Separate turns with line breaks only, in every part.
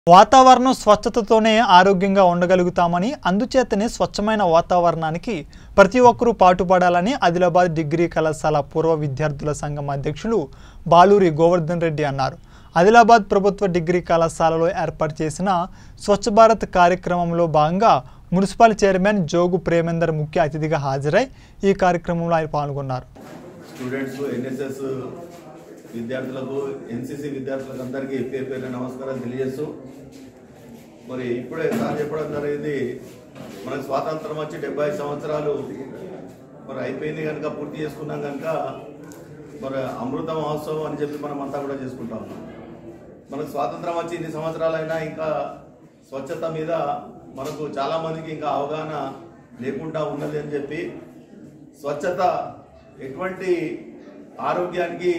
వాతావరణం స్వచ్ఛతతోనే ఆరోగ్యంగా ఉండగలుగుతామని అందుచేతనే స్వచ్ఛమైన వాతావరణానికి ప్రతి ఒక్కరూ పాటుపడాలని ఆదిలాబాద్ డిగ్రీ కళాశాల పూర్వ విద్యార్థుల సంఘం అధ్యక్షులు బాలూరి గోవర్ధన్ రెడ్డి అన్నారు ఆదిలాబాద్ ప్రభుత్వ డిగ్రీ కళాశాలలో ఏర్పాటు చేసిన స్వచ్ఛ భారత్ కార్యక్రమంలో భాగంగా మున్సిపల్ చైర్మన్ జోగు ప్రేమేందర్ ముఖ్య అతిథిగా హాజరై ఈ కార్యక్రమంలో ఆయన పాల్గొన్నారు
స్టూడెంట్స్ ఎన్ఎస్ఎస్ విద్యార్థులకు ఎన్సిసి విద్యార్థులకు అందరికీ పేరు పేరు నమస్కారం తెలియజేస్తూ మరి ఇప్పుడే సార్ చెప్పడం జరిగింది మనకు స్వాతంత్రం వచ్చి డెబ్బై సంవత్సరాలు మరి అయిపోయింది కనుక పూర్తి చేసుకున్నాం కనుక మరి అమృత మహోత్సవం అని చెప్పి మనం అంతా కూడా చేసుకుంటా ఉన్నాం మనకు స్వాతంత్రం వచ్చి ఇన్ని సంవత్సరాలైనా ఇంకా స్వచ్ఛత మీద మనకు చాలా మందికి ఇంకా అవగాహన లేకుండా ఉన్నది అని చెప్పి స్వచ్ఛత ఎటువంటి ఆరోగ్యానికి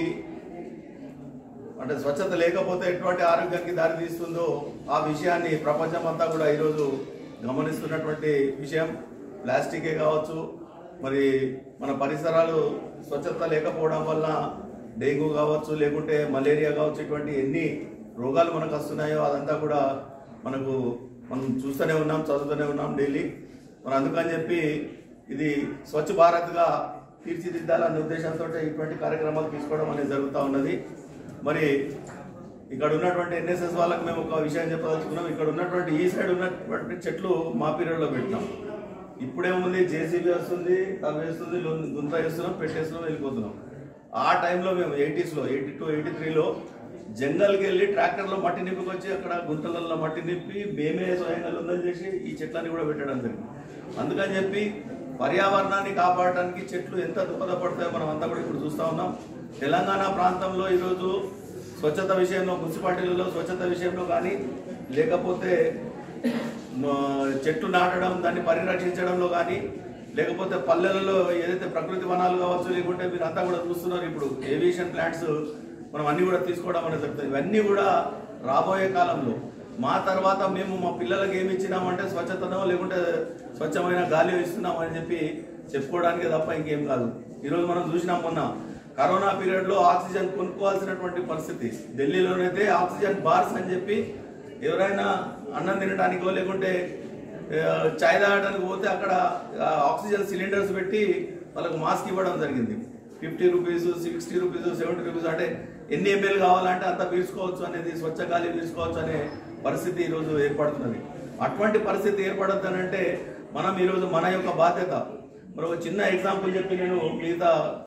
అంటే స్వచ్ఛత లేకపోతే ఎటువంటి ఆరోగ్యానికి దారి తీస్తుందో ఆ విషయాన్ని ప్రపంచం అంతా కూడా ఈరోజు గమనిస్తున్నటువంటి విషయం ప్లాస్టికే కావచ్చు మరి మన పరిసరాలు స్వచ్ఛత లేకపోవడం వల్ల డెంగ్యూ కావచ్చు లేకుంటే మలేరియా కావచ్చు ఇటువంటి ఎన్ని రోగాలు మనకు వస్తున్నాయో అదంతా కూడా మనకు మనం చూస్తూనే ఉన్నాం చదువుతూనే ఉన్నాం డైలీ మరి అందుకని చెప్పి ఇది స్వచ్ఛ భారత్గా తీర్చిదిద్దాలనే ఉద్దేశంతో ఇటువంటి కార్యక్రమాలు తీసుకోవడం అనేది జరుగుతూ ఉన్నది మరి ఇక్కడ ఉన్నటువంటి ఎన్ఎస్ఎస్ వాళ్ళకి మేము ఒక విషయం చెప్పదలుచుకున్నాం ఇక్కడ ఉన్నటువంటి ఈ సైడ్ ఉన్నటువంటి చెట్లు మా పీరియడ్లో పెట్టినాం ఇప్పుడేముంది జేసీబీ వస్తుంది అవి వేస్తుంది లొం- గుంత వేస్తున్నాం పెట్టేస్తున్నాం వెళ్ళిపోతున్నాం ఆ టైంలో మేము ఎయిటీస్లో ఎయిటీ టూ ఎయిటీ త్రీలో జంగల్కి వెళ్ళి ట్రాక్టర్లో మట్టి నింపుకొచ్చి అక్కడ గుంటలలో మట్టి నింపి మేమే స్వయంగా లొందలు చేసి ఈ చెట్లన్నీ కూడా పెట్టడం జరిగింది అందుకని చెప్పి పర్యావరణాన్ని కాపాడటానికి చెట్లు ఎంత దోహదపడతాయో మనం అంతా కూడా ఇప్పుడు చూస్తూ ఉన్నాం తెలంగాణ ప్రాంతంలో ఈరోజు స్వచ్ఛత విషయంలో మున్సిపాలిటీలలో స్వచ్ఛత విషయంలో కానీ లేకపోతే మ- చెట్లు నాటడం దాన్ని పరిరక్షించడంలో కానీ లేకపోతే పల్లెలలో ఏదైతే ప్రకృతి వనాలు కావచ్చు లేకుంటే మీరు అంతా కూడా చూస్తున్నారు ఇప్పుడు ఏవియేషన్ ప్లాంట్స్ మనం అన్ని కూడా తీసుకోవడం అనేది జరుగుతుంది ఇవన్నీ కూడా రాబోయే కాలంలో మా తర్వాత మేము మా పిల్లలకి ఏమి ఇచ్చినామంటే స్వచ్ఛతనో లేకుంటే స్వచ్ఛమైన గాలి ఇస్తున్నామని చెప్పి చెప్పుకోవడానికి తప్ప ఇంకేం కాదు ఈరోజు మనం చూసినాం మొన్న కరోనా పీరియడ్లో ఆక్సిజన్ కొనుక్కోవాల్సినటువంటి పరిస్థితి ఢిల్లీలోనైతే ఆక్సిజన్ బార్స్ అని చెప్పి ఎవరైనా అన్నం తినడానికో లేకుంటే ఆ, చాయ్ తాగడానికి పోతే అక్కడ ఆ, ఆక్సిజన్ సిలిండర్స్ పెట్టి వాళ్ళకు మాస్క్ ఇవ్వడం జరిగింది fifty rupees sixty rupees seventy rupees అంటే ఎన్ని ఎంఎల్ కావాలంటే అంత పీల్చుకోవచ్చు అనేది స్వచ్ఛ గాలి పీల్చుకోవచ్చు అనే పరిస్థితి ఈరోజు ఏర్పడుతున్నది అటువంటి పరిస్థితి ఏర్పడద్దనంటే మనం ఈరోజు మన యొక్క బాధ్యత మరి ఒక చిన్న ఎగ్జాంపుల్ చెప్పి నేను మిగతా